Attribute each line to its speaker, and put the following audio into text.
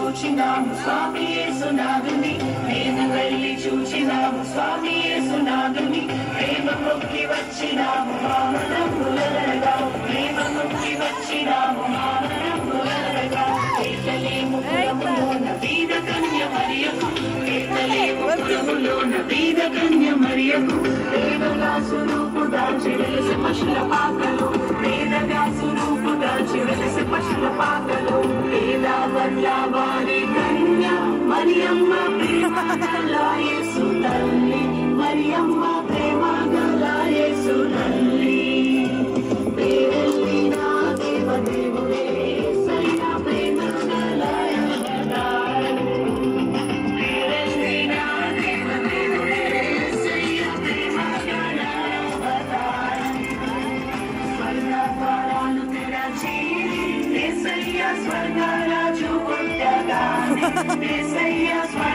Speaker 1: చూచినాము స్వామి యేసునాథుని మేము వెళ్ళి చూచినాము స్వామి యేసునాథుని ప్రేమ మొక్కి వచ్చినాము మామనములగా ప్రేమ మొక్కి వచ్చినాము మామనములగా కేతలేము పురములోన వీర కన్య మరియకు కేతలేము పురములోన వీర కన్య మరియకు దేవగా స్వరూపు దాచి వెలసి పశుల పాకలు వేదగా స్వరూపు దాచి వెలసి పశుల పాకలు వేదా వల్ల వారి కన్య మరియమ్మ ప్రేమ గల యేసు తల్లి మరియమ్మ ప్రేమ గల యేసు తల్లి పేరెళ్ళిన దేవదేవుడే యేసయ్య ప్రేమ గల అవతారం. పేరెళ్ళిన దేవదేవుడే యేసయ్య ప్రేమ గల అవతారం. స్వర్గ ద్వారాలు తెరచి యేసయ్య స్వర్గరాజు పుట్టగానే యేసయ్య స్వర్గ